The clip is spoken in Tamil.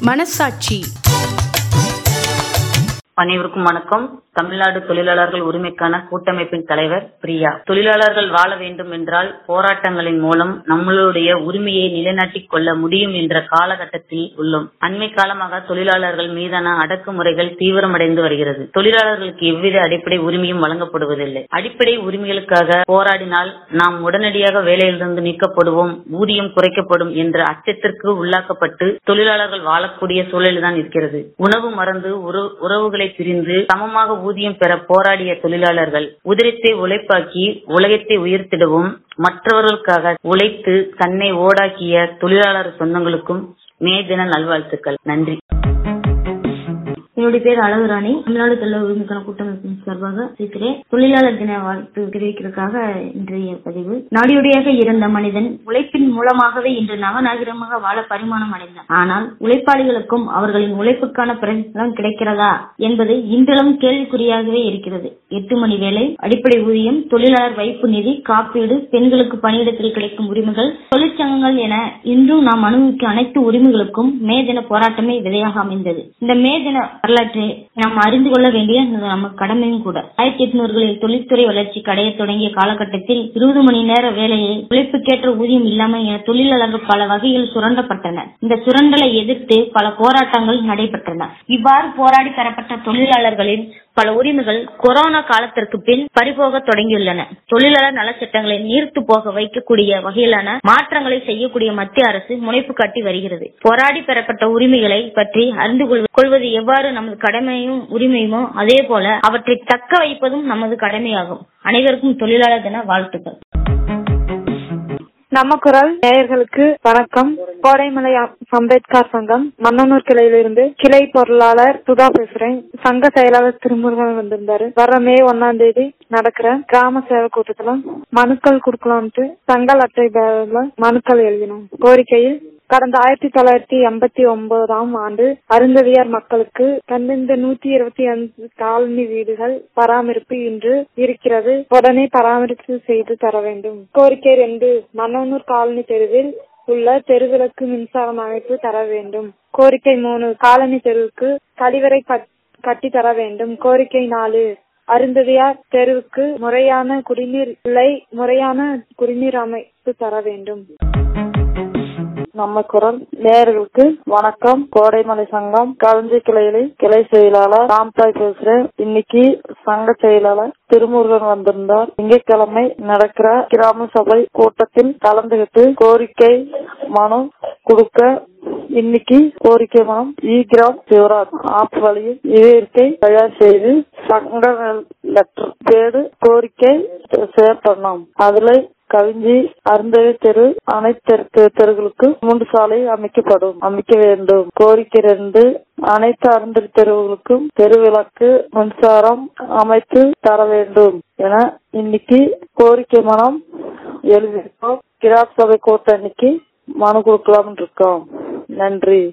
மனசாட்சி அனைவருக்கும் வணக்கம் தமிழ்நாடு தொழிலாளர்கள் உரிமைக்கான கூட்டமைப்பின் தலைவர் பிரியா தொழிலாளர்கள் வாழ வேண்டும் என்றால் போராட்டங்களின் மூலம் நம்மளுடைய உரிமையை நிலைநாட்டிக் கொள்ள முடியும் என்ற காலகட்டத்தில் உள்ளோம் அண்மை காலமாக தொழிலாளர்கள் மீதான அடக்குமுறைகள் தீவிரமடைந்து வருகிறது தொழிலாளர்களுக்கு எவ்வித அடிப்படை உரிமையும் வழங்கப்படுவதில்லை அடிப்படை உரிமைகளுக்காக போராடினால் நாம் உடனடியாக வேலையிலிருந்து நீக்கப்படுவோம் ஊதியம் குறைக்கப்படும் என்ற அச்சத்திற்கு உள்ளாக்கப்பட்டு தொழிலாளர்கள் வாழக்கூடிய சூழலில்தான் இருக்கிறது உணவு மறந்து உறவு- உறவுகளை பிரிந்து சமமாக ஊதியம் பெற போராடிய தொழிலாளர்கள் உதிரத்தை உழைப்பாக்கி உலகத்தை உயர்த்திடவும் மற்றவர்களுக்காக உழைத்து தன்னை ஓடாக்கிய தொழிலாளர் சொந்தங்களுக்கும் மே தின நல்வாழ்த்துக்கள் நன்றி என்னுடைய பேர் அழகுராணி தமிழ்நாடு தொழிலாளர் உரிமைக்கான கூட்டமைப்பின் சார்பாக பேசுகிறேன் தொழிலாளர் தின வாழ்த்து தெரிவிக்கிறதுக்காக இன்றைய பதிவு நாடியுடையாக இருந்த மனிதன் உழைப்பின் மூலமாகவே இன்று நவநாகரிகமாக வாழ பரிமாணம் அடைந்தான் ஆனால் உழைப்பாளிகளுக்கும் அவர்களின் உழைப்புக்கான பிரதிபலன் கிடைக்கிறதா என்பது இன்றிலும் கேள்விக்குறியாகவே இருக்கிறது எட்டு மணி வேலை அடிப்படை ஊதியம் தொழிலாளர் வைப்பு நிதி காப்பீடு பெண்களுக்கு பணியிடத்தில் கிடைக்கும் உரிமைகள் தொழிற்சங்கங்கள் என இன்றும் நாம் அனுபவிக்கும் அனைத்து உரிமைகளுக்கும் மே தின போராட்டமே விதையாக அமைந்தது இந்த மே தின வரலாற்றை நாம் அறிந்து கொள்ள வேண்டிய நம்ம கடமையும் கூட ஆயிரத்தி எட்நூறுகளில் தொழில்துறை வளர்ச்சி கடைய தொடங்கிய காலகட்டத்தில் இருபது மணி நேர வேலையை உழைப்புக்கேற்ற ஊதியம் இல்லாமல் என தொழிலாளர்கள் பல வகையில் சுரண்டப்பட்டனர் இந்த சுரண்டலை எதிர்த்து பல போராட்டங்கள் நடைபெற்றன இவ்வாறு போராடி பெறப்பட்ட தொழிலாளர்களின் பல உரிமைகள் கொரோனா காலத்திற்கு பின் பறிபோக தொடங்கியுள்ளன தொழிலாளர் நல சட்டங்களை நீர்த்து போக வைக்கக்கூடிய வகையிலான மாற்றங்களை செய்யக்கூடிய மத்திய அரசு முனைப்பு காட்டி வருகிறது போராடி பெறப்பட்ட உரிமைகளை பற்றி அறிந்து கொள்வது- கொள்வது எவ்வாறு நமது கடமையும் உரிமையுமோ அதே போல அவற்றை தக்க வைப்பதும் நமது கடமையாகும் அனைவருக்கும் தொழிலாளர் தின வாழ்த்துக்கள் நம்ம குரல் நேயர்களுக்கு வணக்கம் கோடைமலை அ- அம்பேத்கர் சங்கம் மன்னனூர் கிளையிலிருந்து கிளை பொருளாளர் சுதா பேசுறேன் சங்க செயலாளர் திருமுருகன் வந்திருந்தாரு வர மே ஒன்னாம் தேதி நடக்கிற கிராம சேவை கூட்டத்துல மனுக்கள் கொடுக்கலாம்ட்டு தங்கள் அட்டை பேரில் மனுக்கள் எழுதினோம் கோரிக்கையில் கடந்த ஆயிரத்தி தொள்ளாயிரத்தி எண்பத்தி ஒன்பதாம் ஆண்டு அருந்ததியார் மக்களுக்கு தந்திருந்த நூத்தி இருபத்தி அஞ்சு காலனி வீடுகள் பராமரிப்பு இன்று இருக்கிறது உடனே பராமரிப்பு செய்து தர வேண்டும் கோரிக்கை ரெண்டு மன்னனூர் காலனி தெருவில் உள்ள தெருவிளக்கு மின்சாரம் அமைப்பு தர வேண்டும் கோரிக்கை மூணு காலனி தெருவுக்கு கழிவறை கட்- கட்டி தர வேண்டும் கோரிக்கை நாலு அருந்ததியார் தெருவுக்கு முறையான குடிநீர் இல்லை முறையான குடிநீர் அமைப்பு தர வேண்டும் நம்ம குரல் நேயர்களுக்கு வணக்கம் கோடைமலை சங்கம் கலஞ்சி கிளையில கிளை செயலாளர் ராம்தாய் பேசுறேன் இன்னைக்கு சங்க செயலாளர் திருமுருகன் வந்திருந்தார் திங்கட்கிழமை நடக்கிற கிராம சபை கூட்டத்தில் கலந்துகிட்டு கோரிக்கை மனு கொடுக்க இன்னைக்கு கோரிக்கை மனம் இ கிராம் சிவராஜ் ஆப் வழியில் இயற்கை தயார் செய்து சங்க லெட்டர் பேடு கோரிக்கை ஷேர் பண்ணோம் அதுல கவிஞ்சி அருந்ததி தெரு அனைத்து தெரு- தெருகளுக்கு மூன்று சாலை அமைக்கப்படும் அமைக்க வேண்டும் கோரிக்கை ரெண்டு அனைத்து அருந்ததி தெருவுகளுக்கும் தெருவிளக்கு மின்சாரம் அமைத்து தர வேண்டும் என இன்னைக்கு கோரிக்கை மனம் எழுதியிருக்கோம் கிராப் சபை கூட்ட அன்னைக்கு மனு கொடுக்கலாம்னு இருக்கோம் நன்றி